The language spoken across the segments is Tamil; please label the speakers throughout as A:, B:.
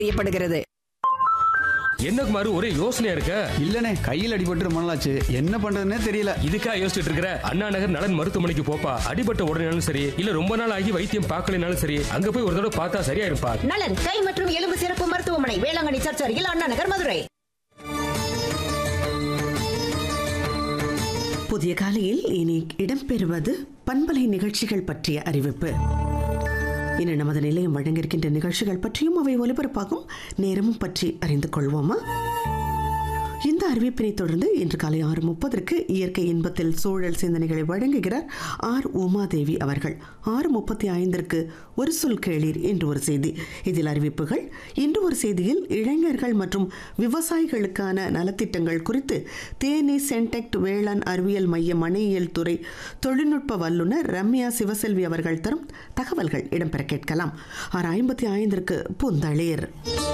A: செய்யப்படுகிறது
B: என்ன குமார் ஒரே யோசனையா இருக்க
C: இல்லனே கையில் அடிபட்டு ரொம்ப நாளாச்சு என்ன பண்றதுன்னே தெரியல
B: இதுக்கா யோசிச்சுட்டு இருக்கிற அண்ணா நகர் நலன் மருத்துவமனைக்கு போப்பா அடிபட்ட உடனேனாலும் சரி இல்ல ரொம்ப நாள் ஆகி வைத்தியம் பார்க்கலைனாலும் சரி அங்க போய் ஒரு தடவை பார்த்தா சரியா இருப்பா
A: நலன் கை மற்றும் எலும்பு சிறப்பு மருத்துவமனை வேளாங்கண்ணி சர்ச் அருகில் அண்ணா நகர் மதுரை
D: புதிய காலையில் இனி இடம்பெறுவது பண்பலை நிகழ்ச்சிகள் பற்றிய அறிவிப்பு இனி நமது நிலையம் வழங்கியிருக்கின்ற நிகழ்ச்சிகள் பற்றியும் அவை ஒலிபரப்பாகும் நேரமும் பற்றி அறிந்து கொள்வோமா இந்த அறிவிப்பினை தொடர்ந்து இன்று காலை ஆறு முப்பதற்கு இயற்கை இன்பத்தில் சூழல் சிந்தனைகளை வழங்குகிறார் ஆர் உமாதேவி அவர்கள் ஆறு முப்பத்தி ஐந்திற்கு ஒரு சொல் கேளீர் என்று ஒரு செய்தி இதில் அறிவிப்புகள் இன்று ஒரு செய்தியில் இளைஞர்கள் மற்றும் விவசாயிகளுக்கான நலத்திட்டங்கள் குறித்து தேனி சென்டெக்ட் வேளாண் அறிவியல் மைய மனையியல் துறை தொழில்நுட்ப வல்லுநர் ரம்யா சிவசெல்வி அவர்கள் தரும் தகவல்கள் இடம்பெற கேட்கலாம் ஆறு ஐம்பத்தி ஐந்திற்கு புந்தளிர்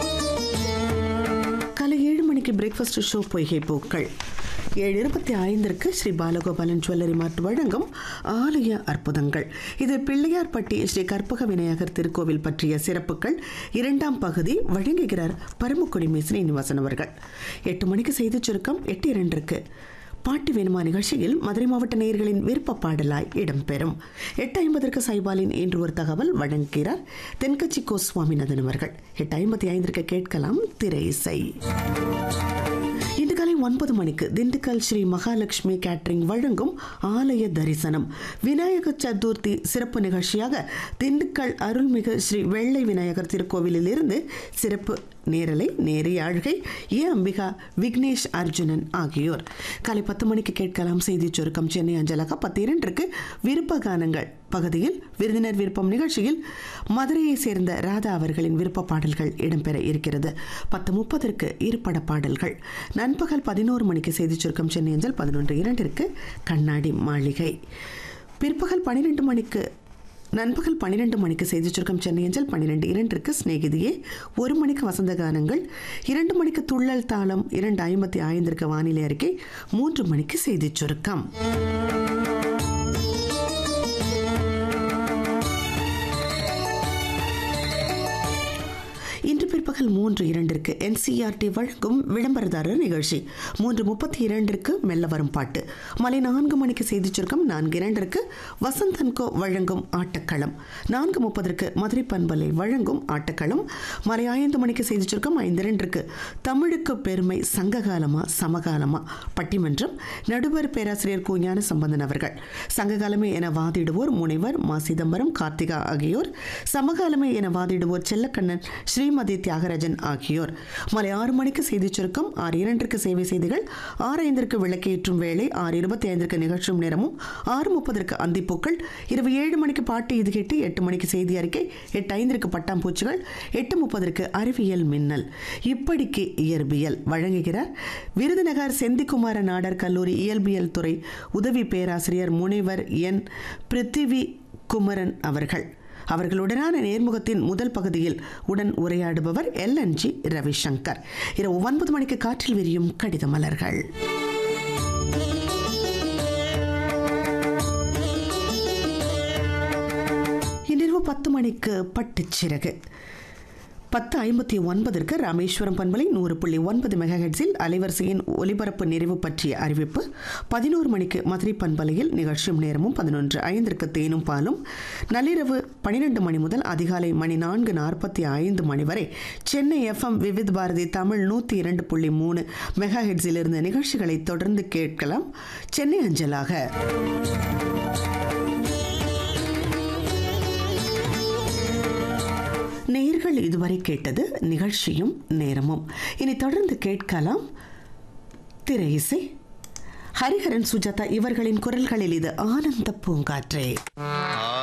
D: காலை ஏழு மணிக்கு பிரேக்ஃபாஸ்ட் ஷோ பொய்கை பூக்கள் ஏழு இருபத்தி ஐந்திற்கு ஸ்ரீ பாலகோபாலன் ஜுவல்லரி மார்ட் வழங்கும் ஆலய அற்புதங்கள் இது பிள்ளையார்பட்டி ஸ்ரீ கற்பக விநாயகர் திருக்கோவில் பற்றிய சிறப்புகள் இரண்டாம் பகுதி வழங்குகிறார் பரமக்குடி மே ஸ்ரீனிவாசன் அவர்கள் எட்டு மணிக்கு செய்திச் சுருக்கம் எட்டு இரண்டிற்கு பாட்டு வேணுமா நிகழ்ச்சியில் மதுரை மாவட்ட நேயர்களின் விருப்ப பாடலாய் இடம்பெறும் எட்டு ஐம்பதற்கு சைபாலின் என்று ஒரு தகவல் வழங்குகிறார் தென்கட்சி கோ சுவாமிநாதன் அவர்கள் எட்டு ஐம்பத்தி ஐந்திற்கு கேட்கலாம் திரை இசை இன்று காலை ஒன்பது மணிக்கு திண்டுக்கல் ஸ்ரீ மகாலட்சுமி கேட்டரிங் வழங்கும் ஆலய தரிசனம் விநாயக சதுர்த்தி சிறப்பு நிகழ்ச்சியாக திண்டுக்கல் அருள்மிகு ஸ்ரீ வெள்ளை விநாயகர் திருக்கோவிலில் இருந்து சிறப்பு நேரலை நேரியாழ்கை ஏ அம்பிகா விக்னேஷ் அர்ஜுனன் ஆகியோர் காலை பத்து மணிக்கு கேட்கலாம் செய்தி சுருக்கம் சென்னை அஞ்சலகா பத்து இரண்டிற்கு விருப்ப கானங்கள் பகுதியில் விருந்தினர் விருப்பம் நிகழ்ச்சியில் மதுரையை சேர்ந்த ராதா அவர்களின் விருப்ப பாடல்கள் இடம்பெற இருக்கிறது பத்து முப்பதற்கு இருபட பாடல்கள் நண்பகல் பதினோரு மணிக்கு செய்தி சுருக்கம் சென்னை அஞ்சல் பதினொன்று இரண்டிற்கு கண்ணாடி மாளிகை பிற்பகல் பன்னிரெண்டு மணிக்கு நண்பகல் பன்னிரெண்டு மணிக்கு செய்தி சுருக்கம் சென்னை அஞ்சல் பன்னிரெண்டு இரண்டிற்கு சிநேகிதியே ஒரு மணிக்கு வசந்த கானங்கள் இரண்டு மணிக்கு துள்ளல் தாளம் இரண்டு ஐம்பத்தி ஐந்திற்கு வானிலை அறிக்கை மூன்று மணிக்கு செய்திச் சுருக்கம் இன்று பிற்பகல் மூன்று இரண்டிற்கு என்சிஆர்டி வழங்கும் விளம்பரதாரர் நிகழ்ச்சி மூன்று முப்பத்தி இரண்டிற்கு மெல்ல வரும் பாட்டு மாலை நான்கு மணிக்கு செய்திச் சுருக்கம் நான்கு இரண்டிற்கு வசந்தன்கோ வழங்கும் ஆட்டக்களம் நான்கு முப்பதற்கு மதுரை பண்பலை வழங்கும் ஆட்டக்களம் மாலை ஐந்து மணிக்கு செய்திச் சுருக்கம் ஐந்து இரண்டிற்கு தமிழுக்கு பெருமை சங்ககாலமா சமகாலமா பட்டிமன்றம் நடுவர் பேராசிரியர் கு ஞான சம்பந்தன் அவர்கள் சங்ககாலமே என வாதிடுவோர் முனைவர் மா சிதம்பரம் கார்த்திகா ஆகியோர் சமகாலமே என வாதிடுவோர் செல்லக்கண்ணன் ஸ்ரீமதி தியாகராஜன் ஆகியோர் மாலை ஆறு மணிக்கு செய்திச் சுருக்கம் ஆறு இரண்டிற்கு சேவை செய்திகள் ஆறு ஐந்திற்கு விளக்கேற்றும் வேளை ஆறு இருபத்தி ஐந்திற்கு நிகழ்ச்சும் நேரமும் ஆறு முப்பதற்கு அந்திப்பூக்கள் இரவு ஏழு மணிக்கு பாட்டு இது கேட்டு எட்டு மணிக்கு செய்தி அறிக்கை எட்டு ஐந்திற்கு பட்டாம்பூச்சிகள் எட்டு முப்பதற்கு அறிவியல் மின்னல் இப்படிக்கு இயற்பியல் வழங்குகிறார் விருதுநகர் செந்திக்குமார நாடர் கல்லூரி இயல்பியல் துறை உதவி பேராசிரியர் முனைவர் என் பிருத்திவி குமரன் அவர்கள் அவர்களுடனான நேர்முகத்தின் முதல் பகுதியில் உடன் உரையாடுபவர் எல்என்ஜி ரவிசங்கர் இரவு ஒன்பது மணிக்கு காற்றில் விரியும் கடித மலர்கள் இன்றிரவு பத்து மணிக்கு பட்டுச்சிறகு பத்து ஐம்பத்தி ஒன்பதற்கு ராமேஸ்வரம் பண்பலை நூறு புள்ளி ஒன்பது மெகாஹெட்ஸில் அலைவரிசையின் ஒலிபரப்பு நிறைவு பற்றிய அறிவிப்பு பதினோரு மணிக்கு மதுரை பண்பலையில் நிகழ்ச்சியும் நேரமும் பதினொன்று ஐந்திற்கு தேனும் பாலும் நள்ளிரவு பன்னிரெண்டு மணி முதல் அதிகாலை மணி நான்கு நாற்பத்தி ஐந்து மணி வரை சென்னை எஃப்எம் விவித் பாரதி தமிழ் நூற்றி இரண்டு புள்ளி மூணு மெகாஹெட்ஸில் இருந்த நிகழ்ச்சிகளை தொடர்ந்து கேட்கலாம் சென்னை அஞ்சலாக நேர்கள் இதுவரை கேட்டது நிகழ்ச்சியும் நேரமும் இனி தொடர்ந்து கேட்கலாம் திரை இசை ஹரிஹரன் சுஜாதா இவர்களின் குரல்களில் இது ஆனந்த பூங்காற்றே
E: ஆ